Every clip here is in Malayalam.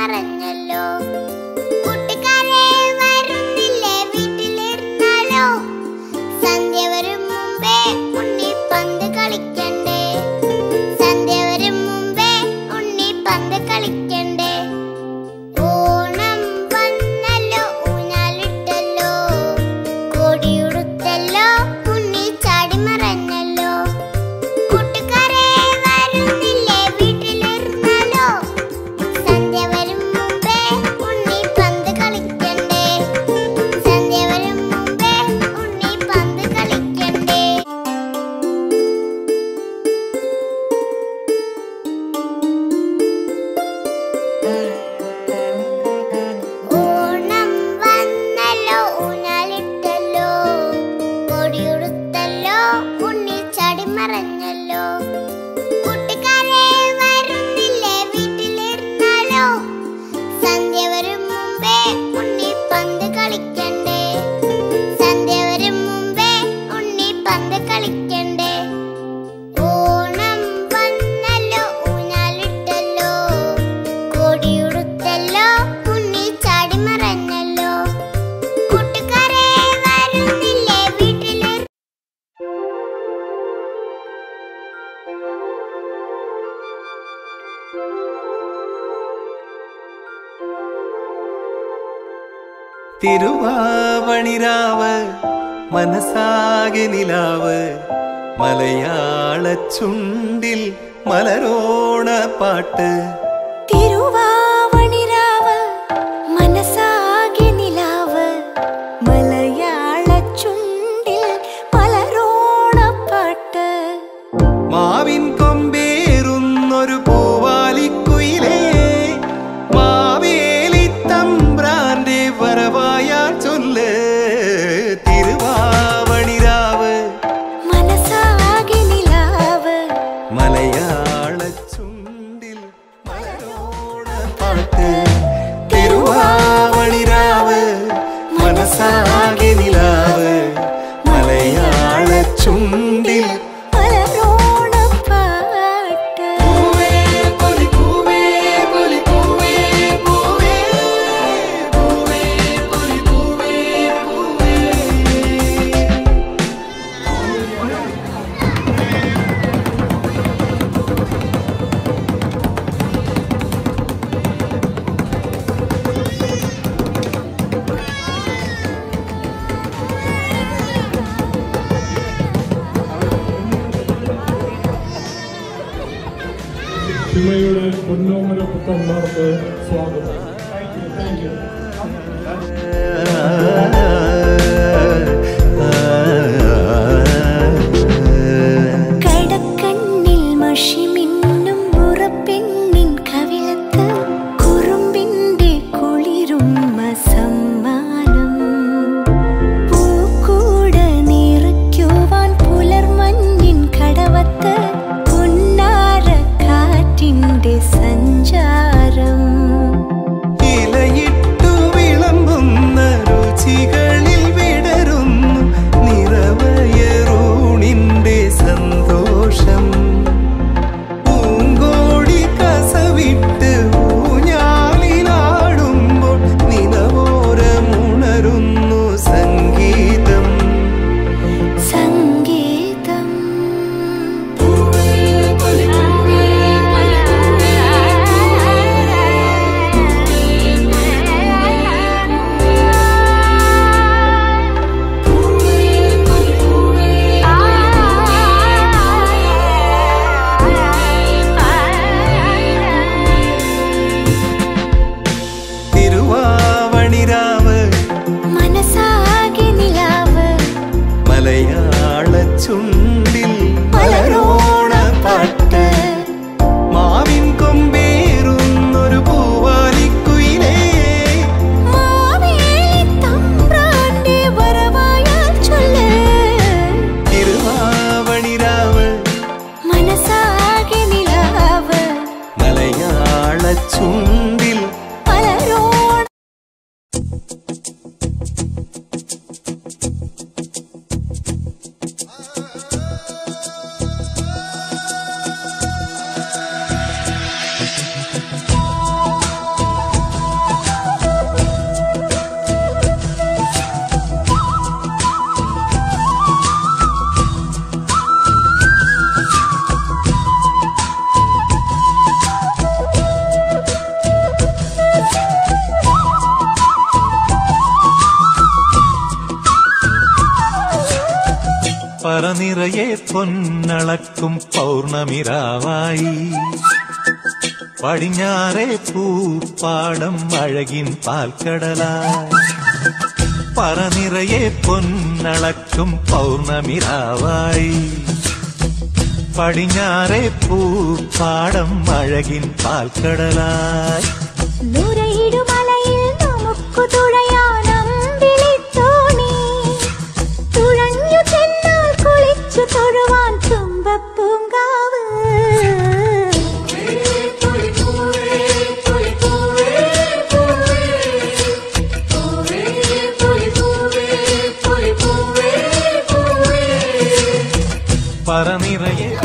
മറഞ്ഞല്ലോ കൂട്ടുകാരെ വരുന്നില്ലേ വീട്ടിലിരുന്നാലോ സന്ധ്യ വരും മുമ്പേ ഉണ്ണി പന്ത് കളിക്കണ്ടേ സന്ധ്യ വരും മുമ്പേ ഉണ്ണി പന്ത് കളിക്കണ്ടേ ഓണം വന്നല്ലോ ഊഞ്ഞാലിട്ടല്ലോ കോടിയുടുത്തല്ലോ ഉണ്ണി ചാടി മറഞ്ഞല്ലോ കൂട്ടുകാരെ വരുന്നില്ലേ വീട്ടിലിരുന്നാലോ സന്ധ്യ വരും മുമ്പേ ഉണ്ണി പന്ത് കളിക്കണ്ടേ സന്ധ്യ വരും മുമ്പേ ഉണ്ണി പന്ത് കളിക്കണ്ടേ ഓണം വന്നല്ലോ ഊഞ്ഞാലിട്ടല്ലോ കൊടിയുടുത്തല്ലോ ഉണ്ണി ചാടി മറഞ്ഞല്ലോ കൂട്ടുകാരെ വരുന്നില്ലേ വീട്ടിലിരുന്നാലോ സന്ധ്യ വരും മുമ്പേ ഉണ്ണി പന്ത് കളിക്കണ്ടേ സന്ധ്യ വരും മുമ്പേ ഉണ്ണി പന്ത് കളിക്കണ്ടേ ഓണം വന്നല്ലോ ഊഞ്ഞാലിട്ടല്ലോ കോടിയുടുത്തല്ലോ ഉണ്ണി ചാടി മറഞ്ഞല്ലോ കൂട്ടുകാരെ വരുന്നില്ലേ വീട്ടിലിരുന്ന് തിരുവാവണിരാവ് മനസ്സാകെ നിലാവ് മലയാള ചുണ്ടിൽ മലരോണ പാട്ട് തിരുവാവണിരാവ് മനസ്സാകെ നിലാവ് മലയാള ചുണ്ടിൽ പലരോണപ്പാട്ട് മാവിൻ കൊമ്പേറുന്നൊരു പൂവാലിക്കുയിലേ മാവേലി തമ്പ്രാന്റെ വരവായാൽ ചൊല്ല് തിരുവാവണിരാവ് മനസ്സാകെ നിലാവ് മലയാള ചുണ്ടിൽ മലരോണ പാട്ട് തിരുവാവണിരാവ് മനസ്സാകെ നിലാവ് മലയാള ചുണ്ടിൽ പലരോണപ്പാട്ട് പൂവേ പൊലി പൂവേ പൊലി പൂവേ പൂവേ പൂവേ പൊലി പൂവേ പൂവേ സിമയുടെ പൊന്നോമന പുത്രന്മാർക്ക് സ്വാഗതം താങ്ക് യു താങ്ക് യു കടക്കണ്ണിൽ മഷിമിന്നും മുറപ്പെണ്ണിൻ കവിളത്ത് കുറുമ്പിന്റെ കുളിരും സമ്മാനം പൂക്കൂട നിറയ്ക്കുവാൻ പുലർമഞ്ഞിൻ കടവത്ത് പുന്നാര കാറ്റിന്റെ സഞ്ചാരം ഇലയിട്ടു വിളമ്പുന്ന രുചികളിൽ വിടരുന്നു നിറവയറൂണിന്റെ സന്തോഷം പൂങ്കോടി കസവിട്ട് ഊഞ്ഞാലിലാടുമ്പോൾ നിലവോരമുണരുന്നു സംഗീതം സംഗീതം തിരുവാവണിരാവ് മനസ്സാകെ നിലാവ് മലയാള ചുണ്ടിൽ മലരോണ പാട്ട് മാവിൻ കൊമ്പേറുന്നൊരു പൂവാലിക്കുയിലേ മാവേലി തമ്പ്രാന്റെ വരവായാൽ ചൊല്ല് തിരുവാവണിരാവ് മനസ്സാകെ നിലാവ് മലയാള ചുണ്ടിൽ പലരോട് ആ പറനിറയെ പൊന്നളക്കും പൗർണമിരാവായി പടിഞ്ഞാറെ പൂപ്പാടം അഴകിൻ പാൽക്കടലായി പറനിറയെ പൊന്നളക്കും പൗർണമിരാവായി പടിഞ്ഞാറെ പൂപ്പാടം അഴകിൻ പാൽക്കടലായി നുരയിടുമലയിൽ നമുക്കു തുഴയാനമ്പിളിത്തോണി തുഴഞ്ഞു ചെന്നാൽ കുളിച്ചു തൊഴുവാൻ തുമ്പപ്പൂങ്കാവ് പറനിറയെ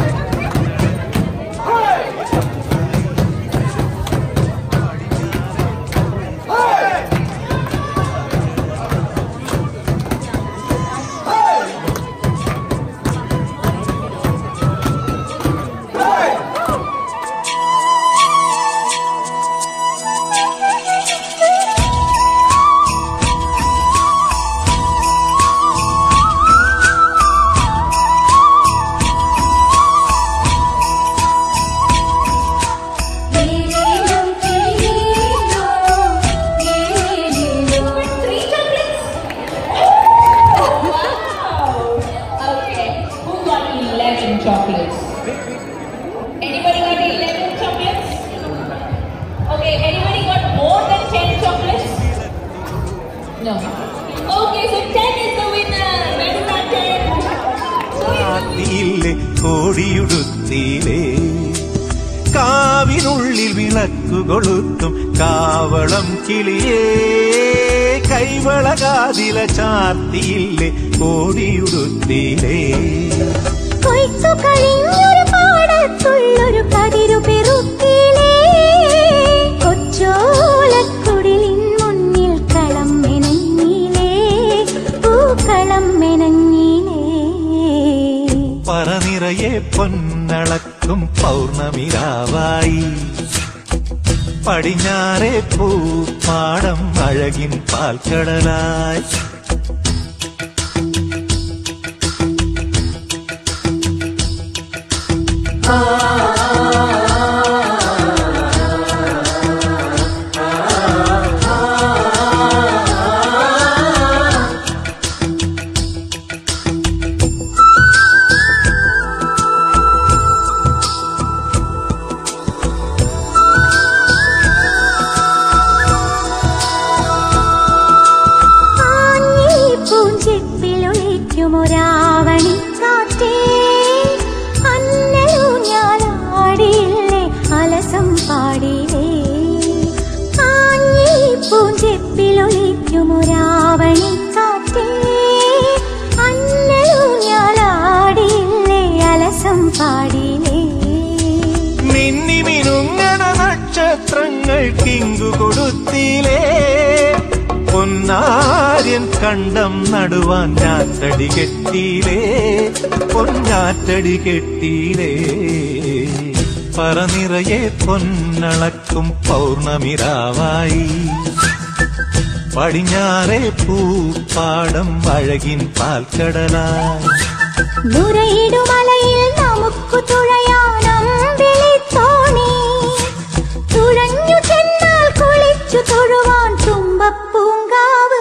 Okay, who got 11 chocolates? Anybody got 11 chocolates? Okay, anybody got more than 10 chocolates? No. Okay, so 10 is the winner. Where is that 10? Who is the കാട്ടിയില്ലേ കോടിയുടുത്തിയിലേ കാവിനുള്ളിൽ വിളക്കു കൊളുത്തും കാവളം കിളിയേ കൈവളകാതില ചാർത്തിയില്ലേ കോടിയുടുത്തിയിലേ കൊയ്ത്തു കഴിഞ്ഞൊരു പാടത്തുള്ളൊരു കതിരു പെറുക്കിലേ കൊച്ചോലക്കുടിലിൻ മുന്നിൽ കളം മെനഞ്ഞിലേ പൂക്കളം മെനഞ്ഞിലേ പറനിറയെ പൊന്നളക്കും പൗർണമിരാവായി പടിഞ്ഞാറെ പൂപ്പാടം അഴകിൻ പാൽക്കടലായി ആഞ്ഞി പൂഞ്ചെപ്പിലൊളിക്കുമൊരാവണി കാറ്റേ അന്നലു ഞാൻ ആടിയില്ലേ അലസം പാടിയില്ലേ ആഞ്ഞി പൂഞ്ചെപ്പിലൊളിക്കുമൊരാവണി കാറ്റേ അന്നലു ഞാൻ ആടിയില്ലേ അലസം പാടിയില്ലേ മിന്നി മിനുങ്ങണ നക്ഷത്രങ്ങൾ കിങ്കു കൊടുത്തിലേ പൊന്നാര്യൻ കണ്ടം നടുവാൻ ഞാറ്റടി കെട്ടിയിലേ പൊന്നാറ്റടി കെട്ടിയിലേ പറനിറയെ പൊന്നളക്കും പൗർണമിരാവായി പടിഞ്ഞാറെ പൂപ്പാടം അഴകിൻ പാൽക്കടലായി നുരയിടുമലയിൽ നമുക്കു തുഴയാനമ്പിളിത്തോണി തുഴഞ്ഞു ചെന്നാൽ കുളിച്ചു തൊഴുവാൻ തുമ്പപ്പൂങ്കാവ്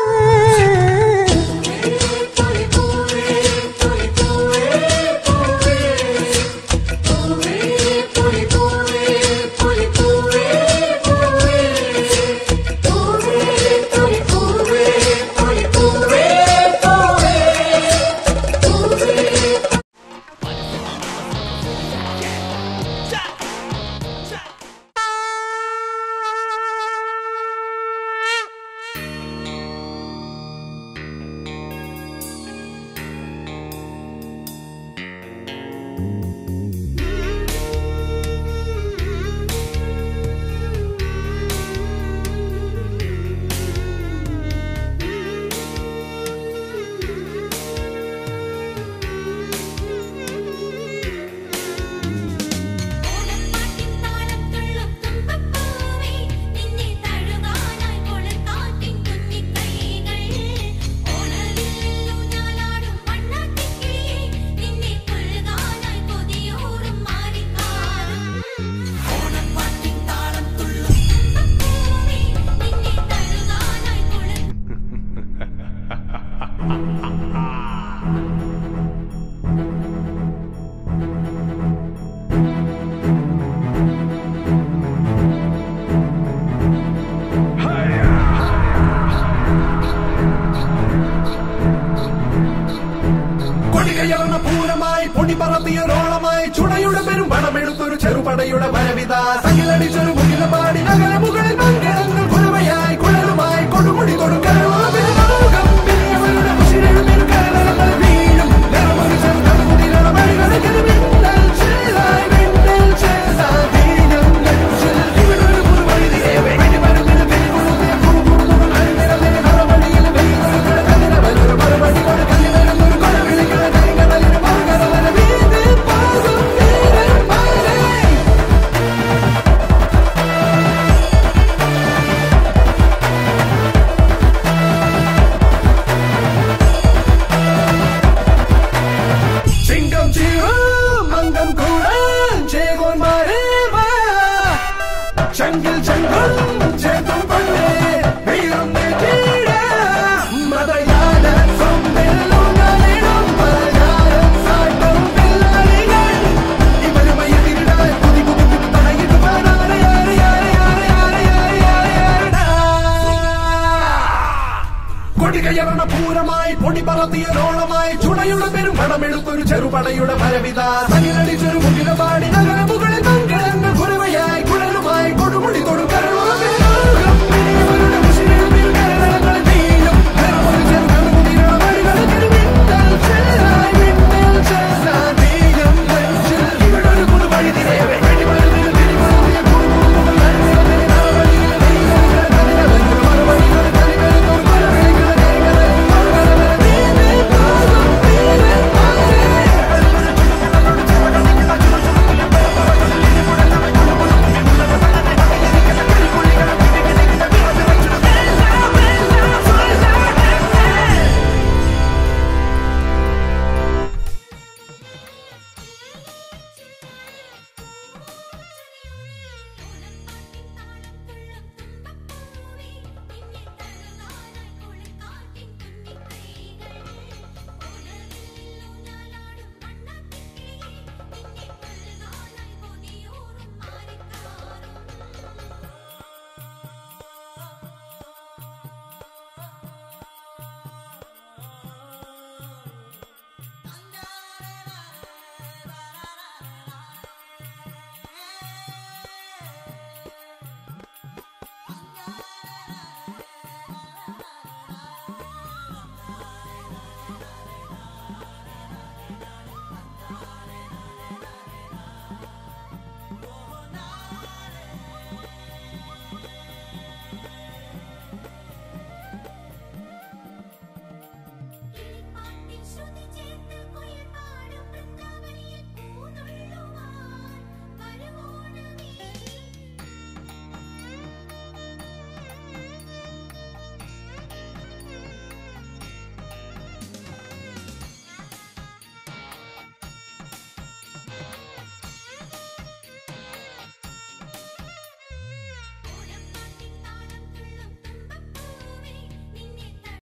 നെഞ്ചിൽ ചെങ്കളും ചേത്തും കൊണ്ടേ വീറും നെറ്റിയിട മതയാന സൊമ്പെല്ലുകളിടും പലകാര സാട്ടും പിള്ളാരികൾ ഇവരുമായി എതിരിടാൻ കുതി കുതി കുതി തടയിടുവാനാണ് യാരെ യാരെ യാരെ യാരെ യാരെ യാരെ യാരെടാ. കൊടികയറണ പൂരമായി പൊടി പറത്തിയരോളമായി ചുണയുടെ പെരും പണമെടുത്തൊരു ചെറുപടയുടെ പരവിത തകിലടിച്ചൊരു മുകിലപാടി നഗരം